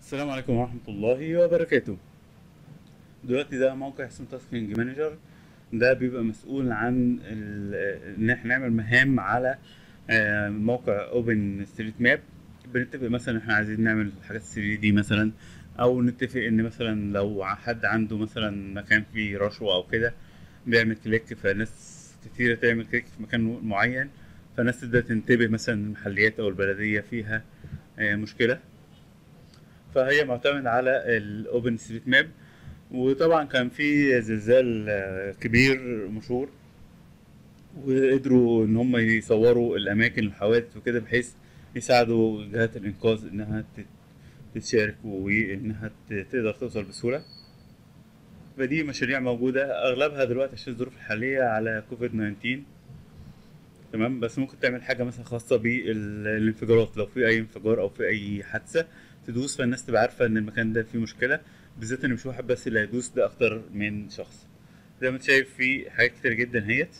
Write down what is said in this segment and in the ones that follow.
السلام عليكم ورحمة الله وبركاته دلوقتي ده موقع اسمه تاسكينج مانجر ده بيبقى مسؤول عن ال- ان احنا نعمل مهام على آه، موقع اوبن ستريت ماب بنتفق مثلا احنا عايزين نعمل حاجات 3 دي مثلا او نتفق ان مثلا لو حد عنده مثلا مكان فيه رشوة او كده بيعمل كليك فناس كتيرة تعمل كليك في مكان معين فناس تبدأ تنتبه مثلا المحليات او البلدية فيها آه، مشكلة فهي معتمد على الاوبن ستريت ماب وطبعا كان في زلزال آه، كبير مشهور وقدروا ان هم يصوروا الاماكن الحوادث وكده بحيث يساعدوا جهات الانقاذ انها تت- تتشارك وانها ت- تقدر توصل بسهوله فدي مشاريع موجوده اغلبها دلوقتي عشان الظروف الحاليه على كوفيد 19 تمام بس ممكن تعمل حاجه مثلا خاصه بالانفجارات لو في اي انفجار او في اي حادثه تدوس فالناس تبقى عارفه ان المكان ده فيه مشكله بالذات ان مش واحد بس اللي هيدوس ده اكتر من شخص زي ما انت شايف في حاجات كتير جدا هيت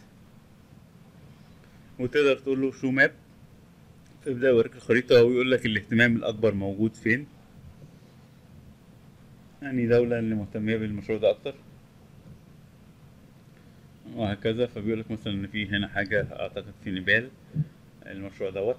وتقدر تقول له شو ماب فيبدا يوريك الخريطه ويقول لك الاهتمام الاكبر موجود فين يعني دولة اللي مهتمية بالمشروع ده أكتر وهكذا فبيقول لك مثلا إن في هنا حاجة أعتقد في نيبال المشروع دوت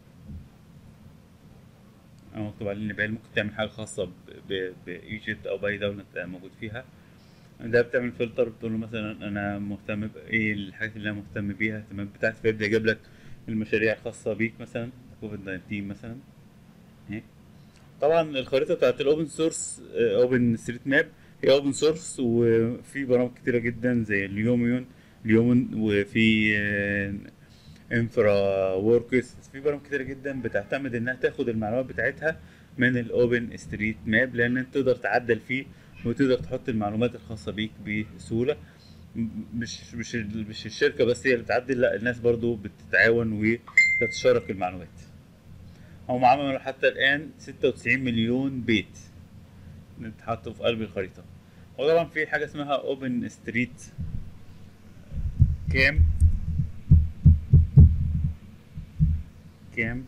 أو مكتوب عليه نيبال ممكن تعمل حاجة خاصة ب- ب- بإيجيبت أو بأي دولة أنت موجود فيها ده بتعمل فلتر بتقول له مثلا أنا مهتم بإيه الحاجات اللي أنا مهتم بيها الاهتمامات بتاعتي فيبدأ يجيب لك المشاريع الخاصة بيك مثلا كوفيد 19 مثلا اهي طبعا الخريطه بتاعت الاوبن سورس اوبن ستريت ماب هي اوبن سورس وفي برامج كتيره جدا زي اليوميون اليومن وفي انفرا وركس في برامج كتيره جدا بتعتمد انها تاخد المعلومات بتاعتها من الاوبن ستريت ماب لان انت تقدر تعدل فيه وتقدر تحط المعلومات الخاصه بيك بسهوله م- مش مش ال- مش الشركه بس هي اللي بتعدل لا الناس برضو بتتعاون وتتشارك المعلومات هم عملوا حتى الآن 96 مليون بيت اتحطوا في قلب الخريطة وطبعا في حاجة اسمها اوبن ستريت كام كام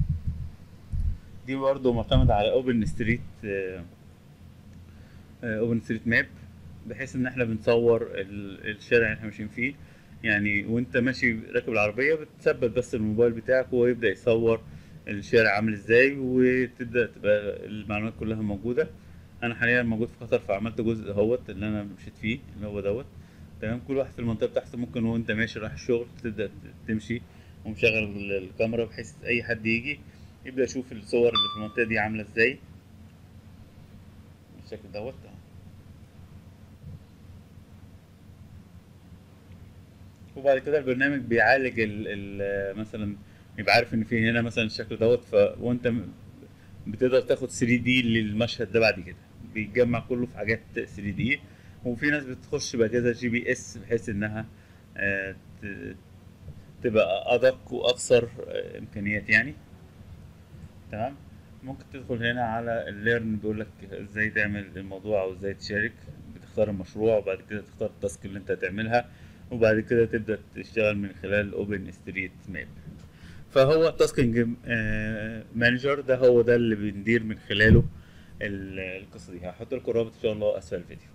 دي برضه معتمدة على اوبن ستريت اوبن ستريت ماب بحيث ان احنا بنصور ال- الشارع اللي احنا ماشيين فيه يعني وانت ماشي راكب العربية بتثبت بس الموبايل بتاعك وهو يبدأ يصور الشارع عامل ازاي وتبدأ تبقى المعلومات كلها موجودة انا حاليا موجود في قطر فعملت جزء اهوت اللي انا مشيت فيه اللي هو دوت تمام كل واحد في المنطقة بتاعته ممكن وانت ماشي رايح الشغل تبدأ تمشي ومشغل الكاميرا بحيث اي حد يجي يبدأ يشوف الصور اللي في المنطقة دي عاملة ازاي بالشكل دوت وبعد كده البرنامج بيعالج ال ال مثلا يبقى عارف ان في هنا مثلا الشكل دوت ف وانت م- بتقدر تاخد 3 دي للمشهد ده بعد كده بيتجمع كله في حاجات 3 دي وفي ناس بتخش باجهزه جي بي اس بحيث انها آه، ت- تبقى ادق واكثر آه، امكانيات يعني تمام ممكن تدخل هنا على الليرن بيقول لك ازاي تعمل الموضوع او ازاي تشارك بتختار المشروع وبعد كده تختار التاسك اللي انت هتعملها وبعد كده تبدا تشتغل من خلال اوبن ستريت ماب فهو التاسكينج مانجر ده هو ده اللي بندير من خلاله ال- القصه دي هحط لكم الرابط ان شاء الله اسفل الفيديو